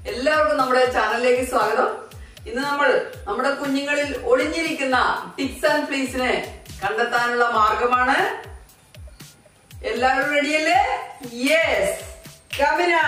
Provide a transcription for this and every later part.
എല്ലാവർക്കും നമ്മുടെ ചാനലിലേക്ക് സ്വാഗതം ഇന്ന് നമ്മൾ നമ്മുടെ കുഞ്ഞുങ്ങളിൽ ഒളിഞ്ഞിരിക്കുന്ന ടിക്സ് ആൻഡ് ഫ്ലീസിനെ കണ്ടെത്താനുള്ള മാർഗമാണ് എല്ലാവരും റെഡിയല്ലേ യെസ് കമിന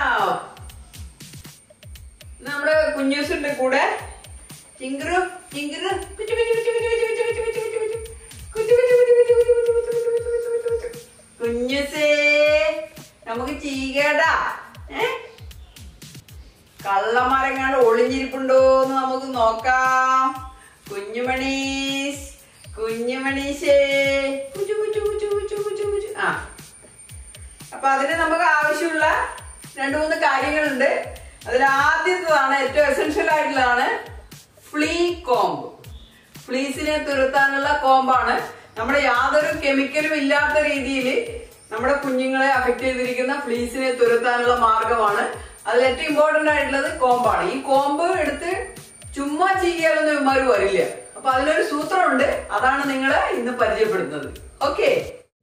നമ്മുടെ കുഞ്ഞൂസിന്റെ കൂടെ ചിങ്കുരു ചിങ്കുരു കുച്ചു കുച്ചു കുച്ചു കുച്ചു കുച്ചു കുച്ചു കുച്ചു കുച്ചു കുച്ചു. കുച്ചു കുച്ചു കുച്ചു കുച്ചു കുച്ചു കുച്ചു കുച്ചു കുച്ചു കുച്ചു കുച്ചു കുച്ചു. കുഞ്ഞുസേ നമുക്ക് ചീകേടാ ഏ കള്ളന്മാരെങ്ങാണ്ട് ഒളിഞ്ഞിരിപ്പുണ്ടോ എന്ന് നമുക്ക് നോക്കാം കുഞ്ഞുമണീസ് കുഞ്ഞുമണീശേ കുച്ചു കുച്ചു കുച്ചു കുച്ചു കുച്ചു കുച്ചു ആ അപ്പൊ അതിന് നമുക്ക് ആവശ്യമുള്ള രണ്ടു മൂന്ന് കാര്യങ്ങളുണ്ട് അതിൽ ആദ്യത്തേതാണ് ഏറ്റവും എസെൻഷ്യൽ ആയിട്ടുള്ളതാണ് ഫ്ലീ കോംബ് ഫ്ലീസിനെ തുരത്താനുള്ള കോമ്പാണ് നമ്മുടെ യാതൊരു കെമിക്കലും ഇല്ലാത്ത രീതിയിൽ നമ്മുടെ കുഞ്ഞുങ്ങളെ അഫക്ട് ചെയ്തിരിക്കുന്ന ഫ്ലീസിനെ തുരത്താനുള്ള മാർഗമാണ് അതിൽ ഏറ്റവും ഇമ്പോർട്ടന്റ് ആയിട്ടുള്ളത് കോമ്പാണ് ഈ കോമ്പ് എടുത്ത് ചുമ്മാ ചെയ്യാലൊന്നും ഇവന്മാര് വരില്ല അപ്പൊ അതിലൊരു സൂത്രമുണ്ട് അതാണ് നിങ്ങളെ ഇന്ന് പരിചയപ്പെടുത്തുന്നത് ഓക്കെ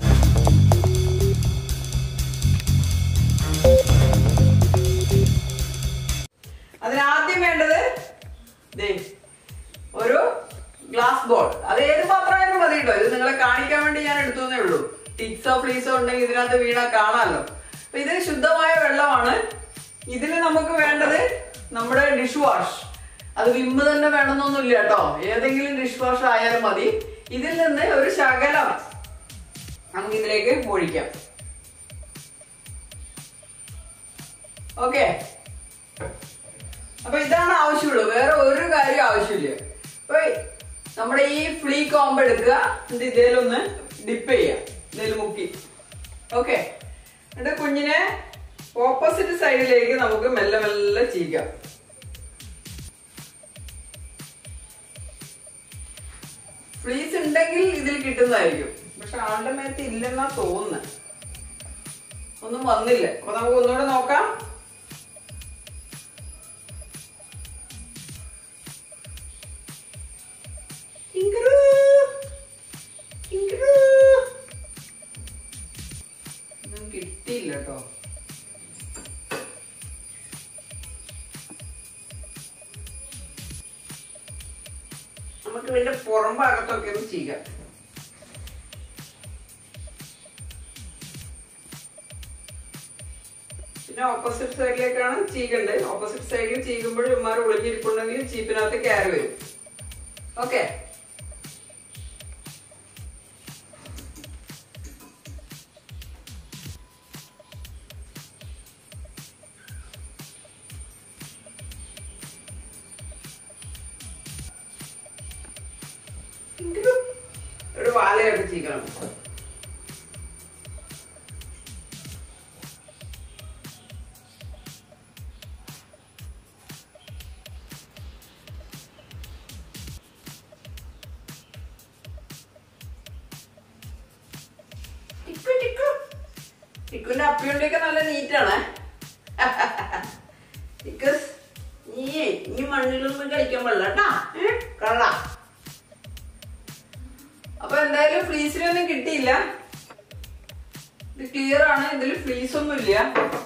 അതിനാദ്യം വേണ്ടത് ദേ ഒരു ഗ്ലാസ് ബോൾ അത് ഏത് പാത്രമായാലും മതി കേട്ടോ ഇത് നിങ്ങളെ കാണിക്കാൻ വേണ്ടി ഞാൻ എടുത്തേ ഉള്ളൂ ടിക്സോ ഫ്ലീസോ ഉണ്ടെങ്കിൽ ഇതിനകത്ത് വീണ കാണാമല്ലോ അപ്പൊ ഇത് ശുദ്ധമായ വെള്ളമാണ് ഇതിൽ നമുക്ക് വേണ്ടത് നമ്മുടെ ഡിഷ് വാഷ് അത് വിമ്മ് തന്നെ വേണമെന്നൊന്നുമില്ല കേട്ടോ ഏതെങ്കിലും ഡിഷ് വാഷ് ആയാലും മതി ഇതിൽ നിന്ന് ഒരു ശകലം നമുക്ക് ഇതിലേക്ക് ഒഴിക്കാം ഓക്കെ അപ്പൊ ഇതാണ് ആവശ്യമുള്ളൂ വേറെ ഒരു കാര്യം ആവശ്യമില്ല അപ്പൊ നമ്മുടെ ഈ ഫ്ലീ കോമ്പ് എടുക്കുക എന്നിട്ട് ഇതേലൊന്ന് ഡിപ്പ് ചെയ്യാം ഇതിൽ മുക്കി ഓക്കെ എന്നിട്ട് കുഞ്ഞിനെ ഓപ്പോസിറ്റ് സൈഡിലേക്ക് നമുക്ക് മെല്ലെ മെല്ലെ ചീക്കാം ഫ്ലീസ് ഉണ്ടെങ്കിൽ ഇതിൽ കിട്ടുന്നതായിരിക്കും പക്ഷെ ആളുടെ മേത്ത് ഇല്ലെന്നാ തോന്നുന്നത് ഒന്നും വന്നില്ല അപ്പൊ നമുക്ക് ഒന്നുകൂടെ നോക്കാം ഇങ്ക്രു. ഇങ്ക്രു. ഒന്നും കിട്ടിയില്ല കേട്ടോ നമുക്ക് ഇതിന്റെ പുറം ഭാഗത്തൊക്കെ ഒന്ന് ചെയ്യാം പിന്നെ ഓപ്പോസിറ്റ് സൈഡിലേക്കാണ് ചീകണ്ടത് ഓപ്പോസിറ്റ് സൈഡിൽ ചീകുമ്പോൾ ഇമാർ ഒളിഞ്ഞിരിപ്പുണ്ടെങ്കിൽ ചീപ്പിനകത്ത് കയറി വരും ഓക്കെ ഒരു വാലയൊക്കെ ചീക്കണം ടിക്കു ടിക്കു ടിക്കുന്റെ അപ്പിയുണ്ടിയൊക്കെ നല്ല നീറ്റാണ് ടിക്കസ് നീ നീ മണ്ണിലൊന്നും കളിക്കാൻ പാടില്ല കേട്ടാ കള്ള അപ്പൊ എന്തായാലും ഫ്ലീസിനൊന്നും കിട്ടിയില്ല ഇത് ക്ലിയർ ആണ് ഇതിൽ ഫ്ലീസ് ഒന്നും ഇല്ല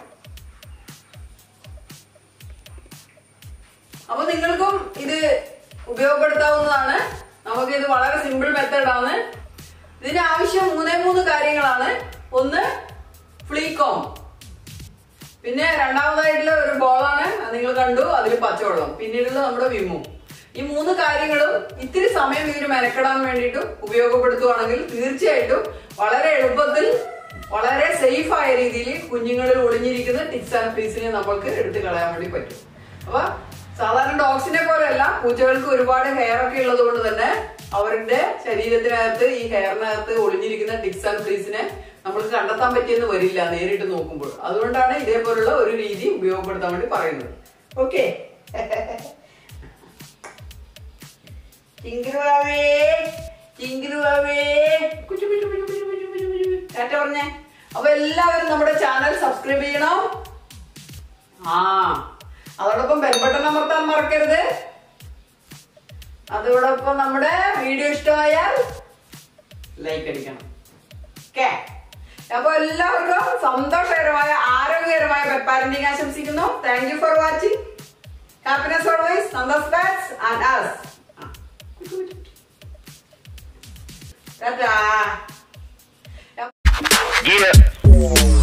അപ്പൊ നിങ്ങൾക്കും ഇത് ഉപയോഗപ്പെടുത്താവുന്നതാണ് നമുക്ക് ഇത് വളരെ സിമ്പിൾ മെത്തേഡാണ് ഇതിന് ആവശ്യം മൂന്നേ മൂന്ന് കാര്യങ്ങളാണ് ഒന്ന് ഫ്ലീകോം പിന്നെ രണ്ടാമതായിട്ടുള്ള ഒരു ബോളാണ് അത് നിങ്ങൾ കണ്ടു അതിൽ പച്ചവെള്ളം പിന്നീടുള്ള നമ്മുടെ വിമും ഈ മൂന്ന് കാര്യങ്ങളും ഇത്തിരി സമയം ഇതിന് മെനക്കെടാൻ വേണ്ടിയിട്ടും ഉപയോഗപ്പെടുത്തുവാണെങ്കിൽ തീർച്ചയായിട്ടും വളരെ എളുപ്പത്തിൽ വളരെ സേഫ് ആയ രീതിയിൽ കുഞ്ഞുങ്ങളിൽ ഒളിഞ്ഞിരിക്കുന്ന ടിക്സ് ആൻഡ് ഫ്ലീസിനെ നമ്മൾക്ക് എടുത്തു കളയാൻ വേണ്ടി പറ്റും അപ്പൊ സാധാരണ ഡോഗ്സിനെ പോലെയല്ല പൂച്ചകൾക്ക് ഒരുപാട് ഹെയർ ഒക്കെ ഉള്ളത് കൊണ്ട് തന്നെ അവരുടെ ശരീരത്തിനകത്ത് ഈ ഹെയറിനകത്ത് ഒളിഞ്ഞിരിക്കുന്ന ടിക്സ് ആൻഡ് ഫ്ലീസിനെ നമുക്ക് കണ്ടെത്താൻ പറ്റിയെന്ന് വരില്ല നേരിട്ട് നോക്കുമ്പോൾ അതുകൊണ്ടാണ് ഇതേപോലുള്ള ഒരു രീതി ഉപയോഗപ്പെടുത്താൻ വേണ്ടി പറയുന്നത് ഓക്കെ ചിങ്കുരുവാവേ ചിങ്കുരുവാവേ കുച്ചു കുച്ചു കുച്ചു കുച്ചു കുച്ചു കുച്ചു കുച്ചു ടാറ്റ പറഞ്ഞേ അപ്പൊ എല്ലാവരും നമ്മുടെ ചാനൽ സബ്സ്ക്രൈബ് ചെയ്യണം ആ അതോടൊപ്പം ബെൽബട്ടൺ അമർത്താൻ മറക്കരുത് അതോടൊപ്പം നമ്മുടെ വീഡിയോ ഇഷ്ടമായാൽ ലൈക്ക് അടിക്കണം ഓക്കെ അപ്പൊ എല്ലാവർക്കും സന്തോഷകരമായ ആരോഗ്യകരമായ പെറ്റ് പാരന്റിങ് ആശംസിക്കുന്നു thank you for watching happiness always Santhosh bats and us ടാറ്റാ Yeah.